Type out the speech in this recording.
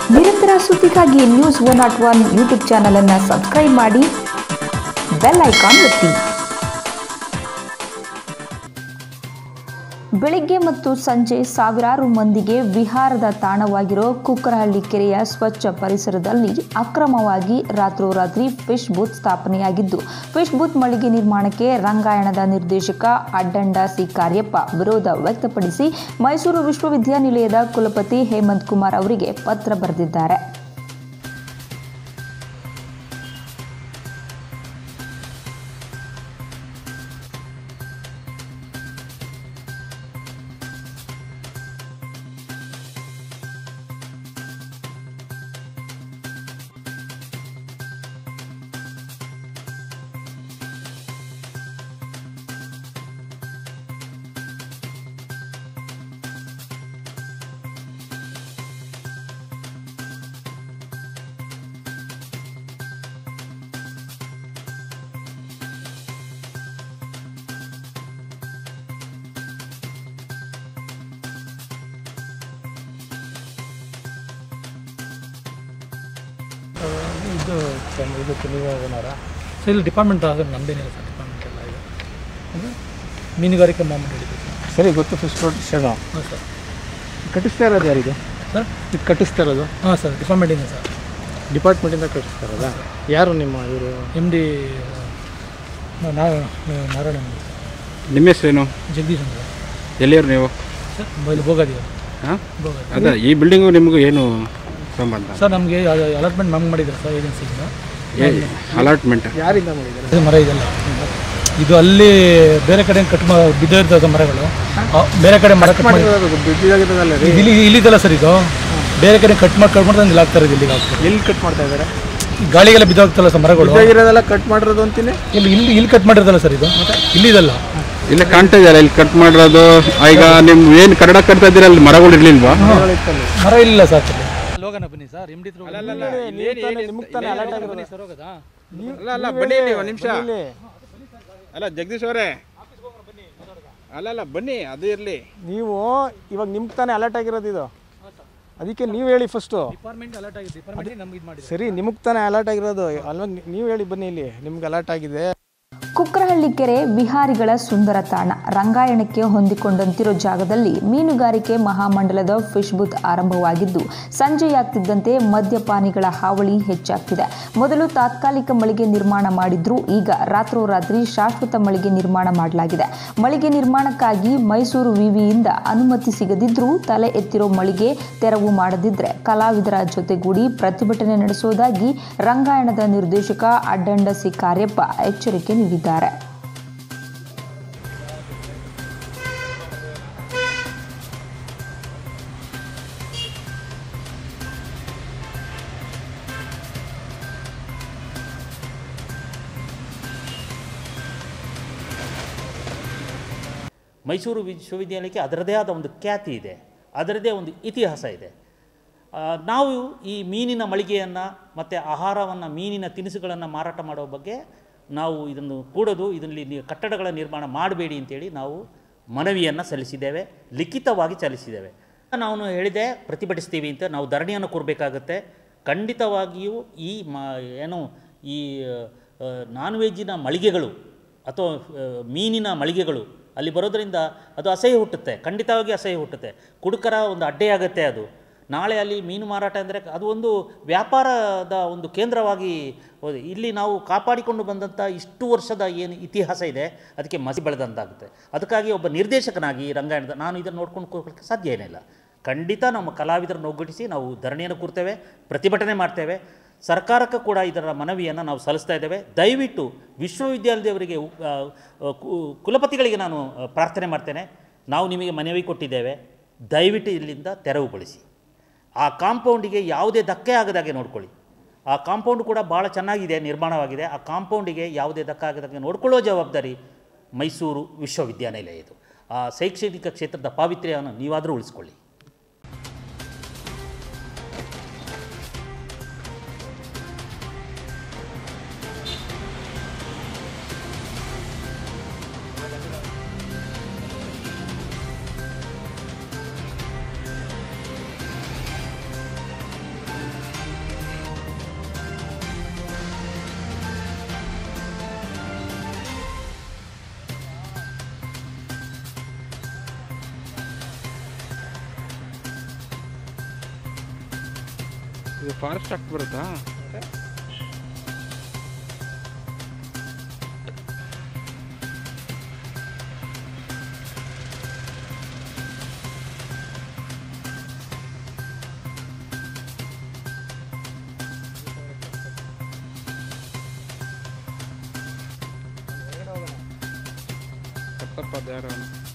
ನಿರಂತರ ಸುದ್ದಿಗಾಗಿ news one not one YouTube channel ಅನ್ನು ಸಬ್ಸ್ಕ್ರೈಬ್ ಮಾಡಿ ಬೆಲ್ ಐಕಾನ್ ಒತ್ತಿ ಬೆಳಿಗ್ಗೆ ಮತ್ತು ಸಂಜೆ ಸಾವಿರಾರು ಮಂದಿಗೆ ವಿಹಾರದ ತಾಣವಾಗಿರೋ ಕುಕ್ಕರಹಳ್ಳಿ ಕೆರೆಯ ಸ್ವಚ್ಛ ಪರಿಸರದಲ್ಲಿ ಅಕ್ರಮವಾಗಿ ರಾತ್ರೋರಾತ್ರಿ ಫಿಶ್ ಬೂತ್ ಸ್ಥಾಪನೆಯಾಗಿದ್ದು ಫಿಶ್ ಬೂತ್ ಮಳಿಗೆ ನಿರ್ಮಾಣಕ್ಕೆ ರಂಗಾಯಣದ ನಿರ್ದೇಶಕ ಅಡ್ಡಂಡ ಸಿ ಕಾರ್ಯಪ್ಪ ವಿರೋಧ ವ್ಯಕ್ತಪಡಿಸಿ ಮೈಸೂರು ವಿಶ್ವವಿದ್ಯಾನಿಲಯದ ಕುಲಪತಿ ಹೇಮಂತ್ ಕುಮಾರ್ ಅವರಿಗೆ ಪತ್ರ ಬರೆದಿದ್ದಾರೆ ಇದು ಚೆನ್ನ- ಇದಕ್ಕೆ ನೀವೇ ಓನರ ಸೊ ಇಲ್ಲಿ ಡಿಪಾರ್ಟ್ಮೆಂಟ್ ಆಗೋದು ನಮ್ಮದೇನಿಲ್ಲ ಸರ್ ಡಿಪಾರ್ಟ್ಮೆಂಟ್ ಎಲ್ಲ ಇದೆ ಅದು ಮೀನುಗಾರಿಕೆ ಮಾಮೂಲು ಹಿಡಿದು ಸರಿ ಗೊತ್ತು ಫಿಶ್ ರೋಡ್ ಶರಣ ಹಾಂ ಸರ್ ಕಟ್ಟಿಸ್ತಾ ಇರೋದು ಯಾರಿದು ಸರ್ ಇದು ಕಟ್ಟಿಸ್ತಾ ಇರೋದು ಹಾಂ ಸರ್ ಡಿಪಾರ್ಟ್ಮೆಂಟಿಂದ ಸರ್ ಡಿಪಾರ್ಟ್ಮೆಂಟಿಂದ ಕಟ್ಟಿಸ್ತಾ ಇರೋದಾ ಯಾರು ನಿಮ್ಮ ಇವರು ಎಮ್ ಡಿ ನಾರಾಯಣ ನಿಮ್ಮ ಹೆಸರೇನು ಜಗದೀಶ್ ಅಂತ ಎಲ್ಲಿಯವ್ರು ನೀವು ಸರ್ ಬೈಲು ಬೋಗದಿ ಹಾಂ ಬೋಗದಿ ಅದ ಈ ಬಿಲ್ಡಿಂಗು ನಿಮಗೂ ಏನು ಸಂಬಂಧ ಸರ್ ನಮಗೆ ಅಲಾಟ್ಮೆಂಟ್ ನಮ್ಗೆ ಮಾಡಿದ್ದಾರೆ ಸರ್ ಏಜೆನ್ಸಿಯಿಂದ ಅಲಾಟ್ಮೆಂಟ್ ಯಾರಿಂದ ಮಾಡಿದ್ದಾರೆ ಇದು ಮರ ಇದೆಲ್ಲ ಇದು ಅಲ್ಲಿ ಬೇರೆ ಕಡೆ ಕಟ್ ಮಾ ಬಿದ್ದಿರ್ತದೆ ಮರಗಳು ಆ, ಬೇರೆ ಕಡೆ ಮರ ಕಟ್ ಮಾಡಿ ಮಾಡಿರೋದು ಬಿದ್ದಿದಾಗಿರೋದಲ್ಲ ರೀ ಇದು ಇಲ್ಲಿ ಇಲ್ಲಿದಲ್ಲ ಸರ್ ಇದು ಬೇರೆ ಕಡೆ ಕಟ್ ಮಾಡಿ ಕಟ್ ಮಾಡ್ಕೊಂಡು ಇಲ್ಲಿ ಹಾಕ್ತಾರೆ ಇಲ್ಲಿಗೆ ಹಾಕ್ತಾರೆ ಎಲ್ಲಿ ಕಟ್ ಮಾಡ್ತಾ ಇದ್ದಾರೆ ಈ ಗಾಳಿಗೆಲ್ಲ ಬಿದ್ದೋಗ್ತಲ್ಲ ಸರ್ ಮರಗಳು ಬಿದ್ದಾಗಿರೋದೆಲ್ಲ ಕಟ್ ಮಾಡಿರೋದು ಅಂತೀನಿ ಇಲ್ಲಿ ಇಲ್ಲಿ ಇಲ್ಲಿ ಕಟ್ ಮಾಡಿರೋದಲ್ಲ ಸರ್ ಇದು ಇಲ್ಲಿದಲ್ಲ ಇಲ್ಲೇ ಕಾಣ್ತಾ ಇದೆಯಲ್ಲ ಇಲ್ಲಿ ಕಟ್ ಮಾಡಿರೋದು ಈಗ ನಿಮ್ ಏನು ಕನ್ನಡ ಕಟ್ತಾ ಇದ್ದೀರ ಅಲ್ಲಿ ಮರಗಳು ಇರ್ಲಿಲ್ವಾ ಮರ ಇಲ್ಲ ಸರ್ ಲೋಗನ ಬನ್ನಿ ಸರ್ ಎಮ್ ಡಿ ನಿಮ್ಗೆ ತಾನೇ ಅಲರ್ಟ್ ಆಗಿರೋದು ಸರ್ ಹೋಗೋದಾ ಅಲ್ಲ ಅಲ್ಲ ಬನ್ನಿ ನೀವು ಒಂದು ನಿಮಿಷ ಅಲ್ಲ ಜಗದೀಶ್ ಅವರೇ ಅಲ್ಲ ಅಲ್ಲ ಬನ್ನಿ ಅದು ಇರಲಿ ನೀವು ಇವಾಗ ನಿಮ್ಗೆ ತಾನೇ ಅಲರ್ಟ್ ಆಗಿರೋದು ಇದು ಅದಕ್ಕೆ ನೀವು ಹೇಳಿ ಫಸ್ಟು ಡಿಪಾರ್ಟ್ಮೆಂಟ್ ಅಲರ್ಟ್ ಆಗಿದೆ ಡಿಪಾರ್ಟ್ಮೆಂಟ್ ನಮ್ಗೆ ಇದು ಮಾಡಿದೆ ಸರಿ ನಿಮಗೆ ತಾನೇ ಅಲರ್ಟ್ ಆಗಿರೋದು ಅಲ್ವಾ ನೀವು ಹೇಳಿ ಬನ್ನಿ ಇಲ್ಲಿ ನಿಮ್ಗೆ ಅಲರ್ಟ್ ಆಗಿದೆ ಕುಕ್ಕರಹಳ್ಳಿ ಕೆರೆ ವಿಹಾರಿಗಳ ಸುಂದರ ತಾಣ ರಂಗಾಯಣಕ್ಕೆ ಹೊಂದಿಕೊಂಡಂತಿರೋ ಜಾಗದಲ್ಲಿ ಮೀನುಗಾರಿಕೆ ಮಹಾಮಂಡಲದ ಫಿಶ್ ಬೂತ್ ಆರಂಭವಾಗಿದ್ದು ಸಂಜೆಯಾಗ್ತಿದ್ದಂತೆ ಮದ್ಯಪಾನಿಗಳ ಹಾವಳಿ ಹೆಚ್ಚಾಗ್ತಿದೆ ಮೊದಲು ತಾತ್ಕಾಲಿಕ ಮಳಿಗೆ ನಿರ್ಮಾಣ ಮಾಡಿದ್ರು ಈಗ ರಾತ್ರೋರಾತ್ರಿ ಶಾಶ್ವತ ಮಳಿಗೆ ನಿರ್ಮಾಣ ಮಾಡಲಾಗಿದೆ ಮಳಿಗೆ ನಿರ್ಮಾಣಕ್ಕಾಗಿ ಮೈಸೂರು ವಿವಿಯಿಂದ ಅನುಮತಿ ಸಿಗದಿದ್ರೂ ತಲೆ ಎತ್ತಿರೋ ಮಳಿಗೆ ತೆರವು ಮಾಡದಿದ್ರೆ ಕಲಾವಿದರ ಜೊತೆಗೂಡಿ ಪ್ರತಿಭಟನೆ ನಡೆಸುವುದಾಗಿ ರಂಗಾಯಣದ ನಿರ್ದೇಶಕ ಅಡ್ಡಂಡ ಸಿ ಕಾರ್ಯಪ್ಪ ಎಚ್ಚರಿಕೆ ನೀಡಿದ್ದಾರೆ ಮೈಸೂರು ವಿಶ್ವವಿದ್ಯಾಲಯಕ್ಕೆ ಅದರದೇ ಆದ ಒಂದು ಖ್ಯಾತಿ ಇದೆ ಅದರದೇ ಒಂದು ಇತಿಹಾಸ ಇದೆ ಆ, ನಾವು ಈ ಮೀನಿನ ಮಳಿಗೆಯನ್ನು ಮತ್ತು ಆಹಾರವನ್ನು ಮೀನಿನ ತಿನಿಸುಗಳನ್ನು ಮಾರಾಟ ಮಾಡೋ ಬಗ್ಗೆ ನಾವು ಇದನ್ನು ಕೂಡೋದು ಇದರಲ್ಲಿ ನೀವು ಕಟ್ಟಡಗಳ ನಿರ್ಮಾಣ ಮಾಡಬೇಡಿ ಅಂತೇಳಿ ನಾವು ಮನವಿಯನ್ನು ಸಲ್ಲಿಸಿದ್ದೇವೆ ಲಿಖಿತವಾಗಿ ಸಲ್ಲಿಸಿದ್ದೇವೆ ನಾವು ಹೇಳಿದೆ ಪ್ರತಿಭಟಿಸ್ತೀವಿ ಅಂತ ನಾವು ಧರಣಿಯನ್ನು ಕೊಡಬೇಕಾಗತ್ತೆ ಖಂಡಿತವಾಗಿಯೂ ಈ ಮ ಏನು ಈ ನಾನ್ ವೆಜ್ಜಿನ ಮಳಿಗೆಗಳು ಅಥವಾ ಆ, ಮೀನಿನ ಮಳಿಗೆಗಳು ಅಲ್ಲಿ ಬರೋದರಿಂದ ಅದು ಅಸಹ್ಯ ಹುಟ್ಟುತ್ತೆ ಖಂಡಿತವಾಗಿ ಅಸಹ್ಯ ಹುಟ್ಟುತ್ತೆ ಕುಡುಕರ ಒಂದು ಅಡ್ಡೆಯಾಗುತ್ತೆ ಅದು ನಾಳೆ ಅಲ್ಲಿ ಮೀನು ಮಾರಾಟ ಅಂದರೆ ಅದು ಒಂದು ವ್ಯಾಪಾರದ ಒಂದು ಕೇಂದ್ರವಾಗಿ ಹೋದೆ. ಇಲ್ಲಿ ನಾವು ಕಾಪಾಡಿಕೊಂಡು ಬಂದಂಥ ಇಷ್ಟು ವರ್ಷದ ಏನು ಇತಿಹಾಸ ಇದೆ ಅದಕ್ಕೆ ಮಸಿ ಬೆಳೆದಂತಾಗುತ್ತೆ ಅದಕ್ಕಾಗಿ ಒಬ್ಬ ನಿರ್ದೇಶಕನಾಗಿ ರಂಗಾಯಣದ ನಾನು ಇದನ್ನು ನೋಡ್ಕೊಂಡು ಹೋಗ್ಲಿಕ್ಕೆ ಸಾಧ್ಯ ಏನಿಲ್ಲ ಖಂಡಿತ ನಮ್ಮ ಕಲಾವಿದರನ್ನು ಒಗ್ಗೂಡಿಸಿ ನಾವು ಧರಣಿಯನ್ನು ಕೂರ್ತೇವೆ ಪ್ರತಿಭಟನೆ ಮಾಡ್ತೇವೆ ಸರ್ಕಾರಕ್ಕೂ ಕೂಡ ಇದರ ಮನವಿಯನ್ನು ನಾವು ಸಲ್ಲಿಸ್ತಾ ಇದ್ದೇವೆ ದಯವಿಟ್ಟು ವಿಶ್ವವಿದ್ಯಾಲಯದವರಿಗೆ ಆ, ಆ, ಕು- ಕುಲಪತಿಗಳಿಗೆ ನಾನು ಆ, ಪ್ರಾರ್ಥನೆ ಮಾಡ್ತೇನೆ ನಾವು ನಿಮಗೆ ಮನವಿ ಕೊಟ್ಟಿದ್ದೇವೆ ದಯವಿಟ್ಟು ಇಲ್ಲಿಂದ ತೆರವುಗೊಳಿಸಿ ಆ ಕಾಂಪೌಂಡಿಗೆ ಯಾವುದೇ ಧಕ್ಕೆ ಆಗದಾಗೆ ನೋಡ್ಕೊಳ್ಳಿ ಆ ಕಾಂಪೌಂಡ್ ಕೂಡ ಭಾಳ ಚೆನ್ನಾಗಿದೆ ನಿರ್ಮಾಣವಾಗಿದೆ ಆ ಕಾಂಪೌಂಡಿಗೆ ಯಾವುದೇ ಧಕ್ಕೆ ಆಗದಾಗೆ ನೋಡ್ಕೊಳ್ಳೋ ಜವಾಬ್ದಾರಿ ಮೈಸೂರು ವಿಶ್ವವಿದ್ಯಾನಿಲಯ ಇದು ಆ ಶೈಕ್ಷಣಿಕ ಕ್ಷೇತ್ರದ ಪಾವಿತ್ರ್ಯವನ್ನು ನೀವಾದರೂ ಉಳಿಸ್ಕೊಳ್ಳಿ ಇದು ಫಾರೆಸ್ಟ್ ಆಕ್ಟ್ ಬರುತ್ತಾ ತಪ್ಪಪ್ಪ ಅದು ಯಾರೋ ಅವ್ನು.